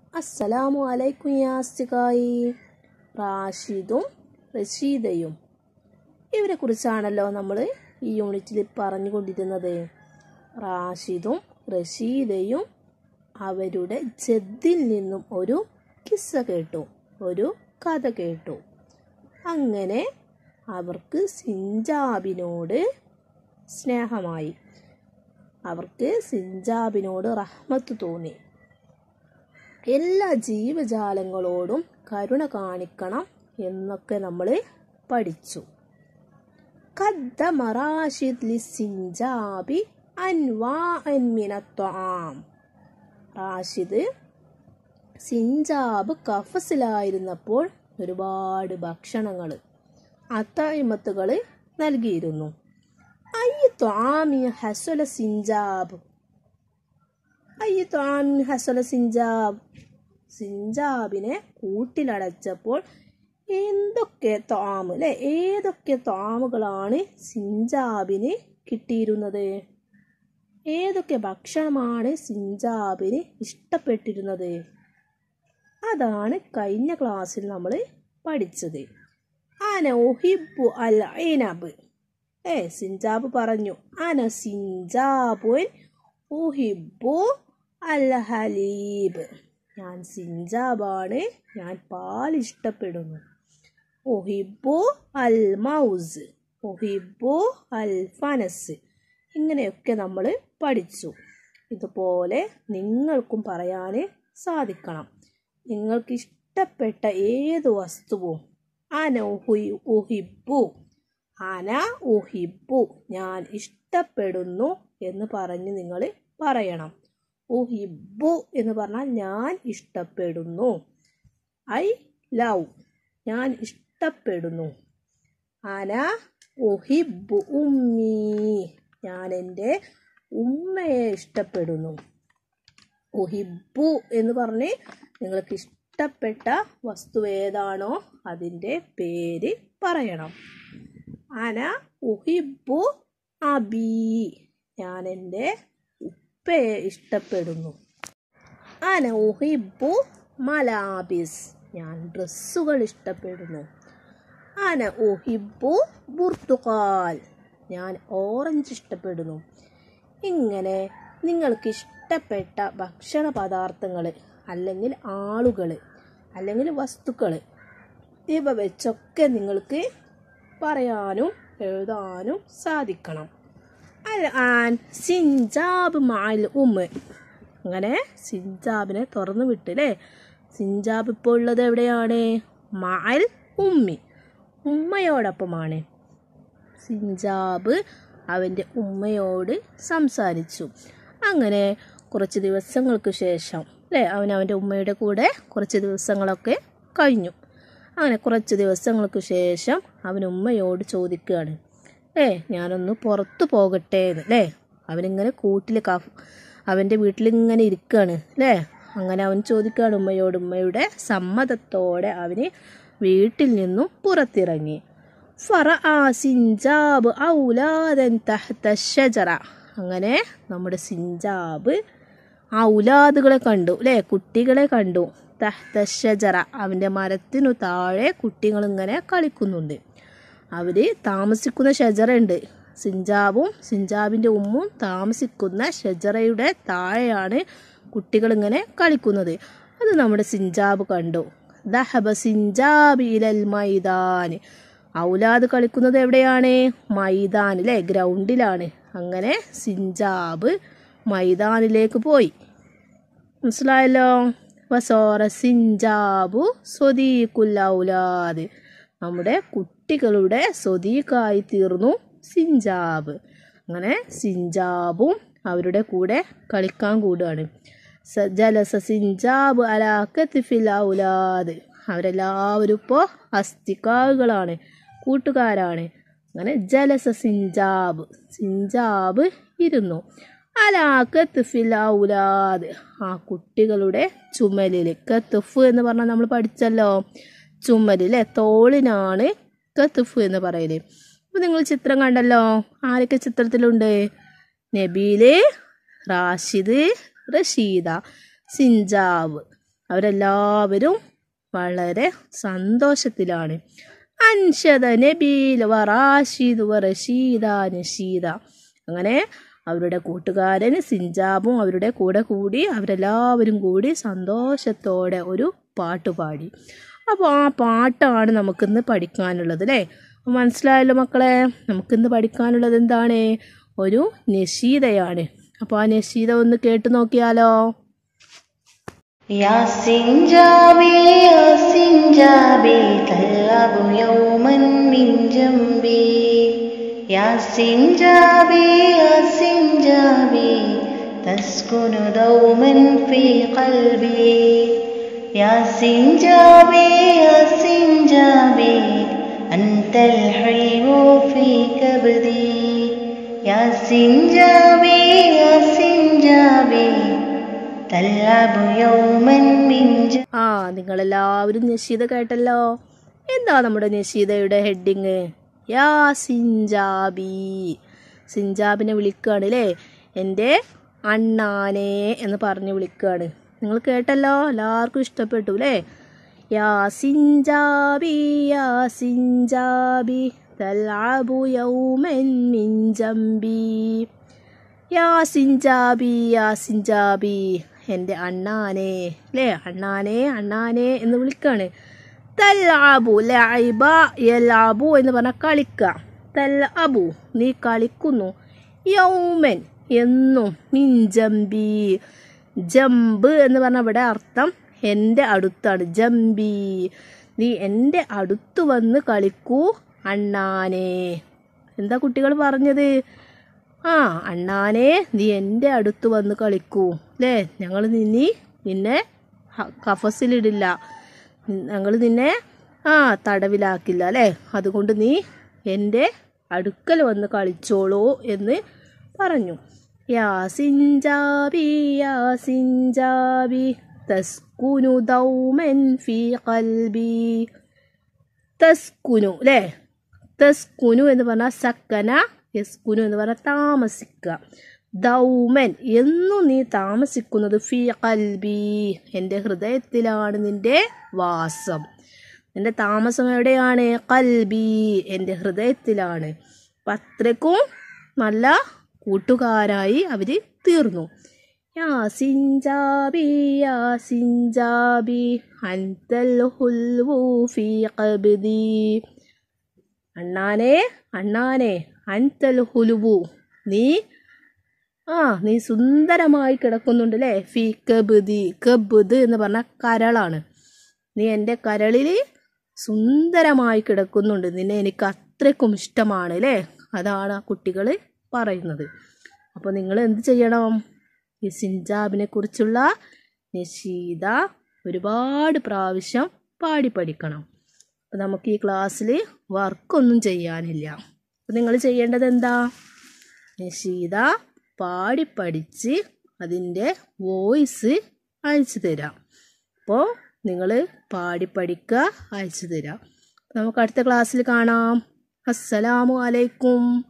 അസ്സലാമു അലൈക്കും യാസ്തികായി റാഷിദും റഷീദയും ഇവരെ കുറിച്ചാണല്ലോ നമ്മൾ ഈ യൂണിറ്റിൽ പറഞ്ഞുകൊണ്ടിരുന്നത് റാഷിദും റഷീദയും അവരുടെ ജദ്ദിൽ നിന്നും ഒരു കിസ്സ കേട്ടു ഒരു കഥ കേട്ടു അങ്ങനെ അവർക്ക് സിഞ്ചാബിനോട് സ്നേഹമായി അവർക്ക് സിഞ്ചാബിനോട് റഹ്മത്ത് തോന്നി എല്ലാ ജീവജാലങ്ങളോടും കരുണ കാണിക്കണം എന്നൊക്കെ നമ്മൾ പഠിച്ചു قدم راشد للسنجاب أنواعا من الطعام റാഷിദ് സിഞ്ചാബ് കഫസിലായിരുന്നപ്പോൾ ഒരുപാട് ഭക്ഷണങ്ങൾ അത്തായ്മത്തുകൾ നൽകിയിരുന്നു അയ്യ ത്വാമി ഹസുല സിഞ്ചാബ് അയ്യ ത്വാമി ഹസുല സിഞ്ചാബ് സിഞ്ചാബിനെ കൂട്ടിലടച്ചപ്പോൾ എന്തൊക്കെ ത്വാമ് അല്ലെ ഏതൊക്കെ ത്വാമുകളാണ് സിഞ്ചാബിന് കിട്ടിയിരുന്നത് ഏതൊക്കെ ഭക്ഷണമാണ് സിഞ്ചാബിന് ഇഷ്ടപ്പെട്ടിരുന്നത് അതാണ് കഴിഞ്ഞ ക്ലാസ്സിൽ നമ്മൾ പഠിച്ചത് അന ഒഹിബു അൽ ഐനബ് ഏ സിഞ്ചാബ് പറഞ്ഞു അന സിഞ്ചാബുൻ ഒഹിബു അൽ ഹലീബ് ഞാൻ സിഞ്ചാബാണ് ഞാൻ പാൽ ഇഷ്ടപ്പെടുന്നു ഒഹിബു അൽ മൗസ് ഒഹിബു അൽ ഫനസ് ഇങ്ങനെയൊക്കെ നമ്മൾ പഠിച്ചു ഇതുപോലെ നിങ്ങൾക്കും പറയാൻ സാധിക്കണം നിങ്ങൾക്ക് ഇഷ്ടപ്പെട്ട ഏത് വസ്തുവും അന ഉഹിബു അന ഉഹിബു ഞാൻ ഇഷ്ടപ്പെടുന്നു എന്ന് പറഞ്ഞ് നിങ്ങൾ പറയണം ഉഹിബു എന്ന് പറഞ്ഞാൽ ഞാൻ ഇഷ്ടപ്പെടുന്നു ഐ ലവ് ഞാൻ ഇഷ്ടപ്പെടുന്നു അന ഉഹിബു ഉമ്മി ഞാൻ എൻ്റെ ഉമ്മയെ ഇഷ്ടപ്പെടുന്നു ഉഹിബു എന്ന് പറഞ്ഞ് നിങ്ങൾക്ക് ഇഷ്ടപ്പെട്ട വസ്തു ഏതാണോ അതിൻ്റെ പേര് പറയണം അന ഉഹിബു അബി ഞാൻ എൻ്റെ ഉപ്പയെ ഇഷ്ടപ്പെടുന്നു അന ഉഹിബു മലാബിസ് ഞാൻ ഡ്രസ്സുകൾ ഇഷ്ടപ്പെടുന്നു അന ഉഹിബു ബുർത്തുകാൽ ഞാൻ ഓറഞ്ച് ഇഷ്ടപ്പെടുന്നു ഇങ്ങനെ നിങ്ങൾക്ക് ഇഷ്ടപ്പെട്ട ഭക്ഷണ പദാർത്ഥങ്ങൾ അല്ലെങ്കിൽ ആളുകൾ അല്ലെങ്കിൽ വസ്തുക്കൾ ഇവ വെച്ചൊക്കെ നിങ്ങൾക്ക് പറയാനും എഴുതാനും സാധിക്കണം അൽ ആൻ സിഞ്ചാബ് മാൽ ഉമ്മ അങ്ങനെ സിഞ്ചാബിനെ തുറന്നു വിട്ടില്ലേ സിഞ്ചാബ് ഇപ്പോൾ ഉള്ളത് എവിടെയാണ് മാൽ ഉമ്മി ഉമ്മയോടൊപ്പമാണ് സിഞ്ചാബ് അവൻ്റെ ഉമ്മയോട് സംസാരിച്ചു അങ്ങനെ കുറച്ച് ദിവസങ്ങൾക്ക് ശേഷം അല്ലേ അവൻ അവൻ്റെ ഉമ്മയുടെ കൂടെ കുറച്ച് ദിവസങ്ങളൊക്കെ കഴിഞ്ഞു അങ്ങനെ കുറച്ച് ദിവസങ്ങൾക്ക് ശേഷം അവൻ ഉമ്മയോട് ചോദിക്കുകയാണ് ഏ ഞാനൊന്ന് പുറത്തു പോകട്ടെ എന്ന് അല്ലേ അവനിങ്ങനെ കൂട്ടിൽ കഫ് അവൻ്റെ വീട്ടിലിങ്ങനെ ഇരിക്കുകയാണ് അല്ലേ അങ്ങനെ അവൻ ചോദിക്കുകയാണ് ഉമ്മയോട് ഉമ്മയുടെ സമ്മതത്തോടെ അവന് വീട്ടിൽ നിന്നും പുറത്തിറങ്ങി ഫറ ആ സിഞ്ചാബ് ഔലാദൻ തഹ്ത ഷജറ അങ്ങനെ നമ്മുടെ സിഞ്ചാബ് ഔലാദുകളെ കണ്ടു അല്ലേ കുട്ടികളെ കണ്ടു തഹ്ത ഷജറ അവൻ്റെ മരത്തിനു താഴെ കുട്ടികൾ ഇങ്ങനെ കളിക്കുന്നുണ്ട് അവർ താമസിക്കുന്ന ഷജറയുണ്ട് സിഞ്ചാബും സിഞ്ചാബിൻ്റെ ഉമ്മും താമസിക്കുന്ന ഷജറയുടെ താഴെയാണ് കുട്ടികൾ ഇങ്ങനെ കളിക്കുന്നത് അത് നമ്മുടെ സിഞ്ചാബ് കണ്ടു ദഹബ സിഞ്ചാബ് ഇലൽ മൈതാൻ ഔലാദ് കളിക്കുന്നത് എവിടെയാണ് മൈതാൻ അല്ലേ ഗ്രൗണ്ടിലാണ് അങ്ങനെ സിഞ്ചാബ് മൈതാനിലേക്ക് പോയി മനസ്സിലായല്ലോ വസോറ സിഞ്ചാബു സ്വദീഖുൽ ഔലാദ് നമ്മുടെ കുട്ടികളുടെ സ്വദീഖായി തീർന്നു സിഞ്ചാബ് അങ്ങനെ സിഞ്ചാബും അവരുടെ കൂടെ കളിക്കാൻ കൂടുകയാണ് ജലസ സിഞ്ചാബ് അലാക്കത്തിഫിൽ ഔലാദ് അവരെല്ലാവരും ഇപ്പോൾ അസ്ഥിക്കാവുകളാണ് കൂട്ടുകാരാണ് അങ്ങനെ ജലസ സിഞ്ചാബ് സിഞ്ചാബ് ഇരുന്നു അലാക്കത്തുഫിൽ ഔലാദ് ആ കുട്ടികളുടെ ചുമലിൽ കത്തുഫ് എന്ന് പറഞ്ഞാൽ നമ്മൾ പഠിച്ചല്ലോ ചുമലിലെ തോളിനാണ് കത്തുഫ് എന്ന് പറയല് അപ്പോൾ നിങ്ങൾ ചിത്രം കണ്ടല്ലോ ആരൊക്കെ ചിത്രത്തിലുണ്ട് നബീല് റാഷിദ് റഷീദ സിഞ്ചാവ് അവരെല്ലാവരും വളരെ സന്തോഷത്തിലാണ് അൻഷദ നബീൽ വറാഷിദ് വറഷീദ നഷീദ അങ്ങനെ അവരുടെ കൂട്ടുകാരൻ സിഞ്ചാബും അവരുടെ കൂടെ കൂടി അവരെല്ലാവരും കൂടി സന്തോഷത്തോടെ ഒരു പാട്ട് പാടി അപ്പോൾ ആ പാട്ടാണ് നമുക്കിന്ന് പഠിക്കാനുള്ളത് അല്ലേ അപ്പോൾ മനസ്സിലായല്ലോ മക്കളെ നമുക്കിന്ന് പഠിക്കാനുള്ളത് എന്താണ് ഒരു നഷീദയാണ് അപ്പോൾ ആ നഷീദ ഒന്ന് കേട്ടു നോക്കിയാലോ يا سنجابي يا سنجابي تلعب يوما من جنبي يا سنجابي يا سنجابي تسكن دوما في قلبي يا سنجابي يا سنجابي أنت الحلم في كبدي يا سنجابي يا سنجابي تلعب يوما من جنبي ആ നിങ്ങളെല്ലാവരും നഷീദ കേട്ടല്ലോ എന്താ നമ്മുടെ നഷീദയുടെ ഹെഡിങ് യാ സിഞ്ചാബി സിഞ്ചാബിനെ വിളിക്കുകയാണ് അല്ലേ എൻ്റെ അണ്ണാനെ എന്ന് പറഞ്ഞ് വിളിക്കുകയാണ് നിങ്ങൾ കേട്ടല്ലോ എല്ലാവർക്കും ഇഷ്ടപ്പെട്ടു അല്ലേ യാ സിഞ്ചാബി യാ സിഞ്ചാബി തൽഅബു യൗമൻ മിൻ ജംബി യാ സിഞ്ചാബി യാ സിഞ്ചാബി എൻ്റെ അണ്ണാനെ അല്ലേ അണ്ണാനെ അണ്ണാനെ എന്ന് വിളിക്കാണ് തല്ലാബു ലൈബ യലാബു എന്ന് പറഞ്ഞാൽ കളിക്കുക തല്ലബു നീ കളിക്കുന്നു യൗമൻ എന്നും മിൻ ജംബി ജമ്പ് എന്ന് പറഞ്ഞ ഇവിടെ അർത്ഥം എൻ്റെ അടുത്താണ് ജംബി നീ എൻ്റെ അടുത്ത് വന്ന് കളിക്കൂ അണ്ണാനെ എന്താ കുട്ടികൾ പറഞ്ഞത് ആ അണ്ണാനെ നീ എൻ്റെ അടുത്ത് വന്ന് കളിക്കൂ അല്ലേ ഞങ്ങൾ നിന്നി നിന്നെ ഹ- കഫസിലിടില്ല ഞങ്ങൾ നിന്നെ ആ തടവിലാക്കില്ല അല്ലേ അതുകൊണ്ട് നീ എൻ്റെ അടുക്കൽ വന്ന് കളിച്ചോളൂ എന്ന് പറഞ്ഞു യാ സിഞ്ചാബി യാ സിഞ്ചാബി തസ്കുനു ദൗമൻ ഫീ ഖൽബി തസ്കുനു അല്ലേ തസ്കുനു എന്ന് പറഞ്ഞാൽ സക്കന യസ്കുനു എന്ന് പറഞ്ഞാൽ താമസിക്കുക ദൗമൻ എന്നും നീ താമസിക്കുന്നത് ഫി കൽബി എൻ്റെ ഹൃദയത്തിലാണ് നിന്റെ വാസം നിന്റെ താമസം എവിടെയാണ് കൽബി എൻ്റെ ഹൃദയത്തിലാണ് അപ്പം അത്രയ്ക്കും നല്ല കൂട്ടുകാരായി അവർ തീർന്നു യാ സിഞ്ചാബി യാ സിഞ്ചാബി അൻതൽ ഹുൽവു ഫീ ഖബ്ദി അണ്ണാനെ അണ്ണാനെ അൻതൽ ഹുലുവു നീ ആ നീ സുന്ദരമായി കിടക്കുന്നുണ്ട് അല്ലേ ഫി കബുദി കബുദ് എന്ന് പറഞ്ഞ കരളാണ് നീ എൻ്റെ കരളിൽ സുന്ദരമായി കിടക്കുന്നുണ്ട് നിന്നെ എനിക്ക് അത്രയ്ക്കും ഇഷ്ടമാണ് അല്ലേ അതാണ് ആ കുട്ടികൾ പറയുന്നത് അപ്പോൾ നിങ്ങൾ എന്ത് ചെയ്യണം ഈ സിഞ്ചാബിനെ കുറിച്ചുള്ള നഷീദ ഒരുപാട് പ്രാവശ്യം പാടി പഠിക്കണം അപ്പോൾ നമുക്ക് ഈ ക്ലാസ്സിൽ വർക്കൊന്നും ചെയ്യാനില്ല അപ്പോൾ നിങ്ങൾ ചെയ്യേണ്ടത് എന്താ നഷീദ പാടി പഠിച്ച് അതിൻ്റെ വോയിസ് അയച്ചു തരാം അപ്പോൾ നിങ്ങൾ പാടി പഠിക്കുക അയച്ചു തരാം നമുക്ക് അടുത്ത ക്ലാസ്സിൽ കാണാം അസ്സലാമു അലൈക്കും